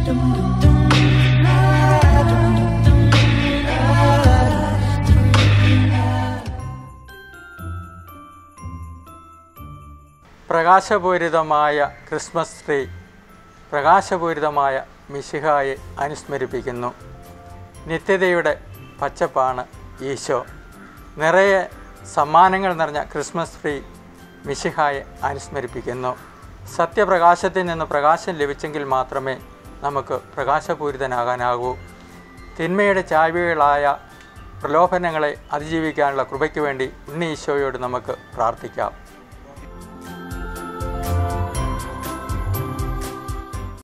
പ്രകാശപൂരിതമായ Christmas tree പ്രകാശപൂരിതമായ മിശിഹായെ അനുസ്മരിപ്പിക്കുന്നു നിത്യതയുടെ പച്ചപ്പാണ് ഈശോ നിറയെ സമ്മാനങ്ങൾ നിറഞ്ഞ ക്രിസ്മസ് ട്രീ മിശിഹായെ അനുസ്മരിപ്പിക്കുന്നു സത്യപ്രകാശത്തിൽ നിന്ന് പ്രകാശം ലഭിച്ചെങ്കിൽ മാത്രമേ നമുക്ക് പ്രകാശപൂരിതനാകാനാകൂ തിന്മയുടെ ചായ്വുകളായ പ്രലോഭനങ്ങളെ അതിജീവിക്കാനുള്ള കൃപയ്ക്ക് വേണ്ടി ഉണ്ണി ഈശോയോട് നമുക്ക് പ്രാർത്ഥിക്കാം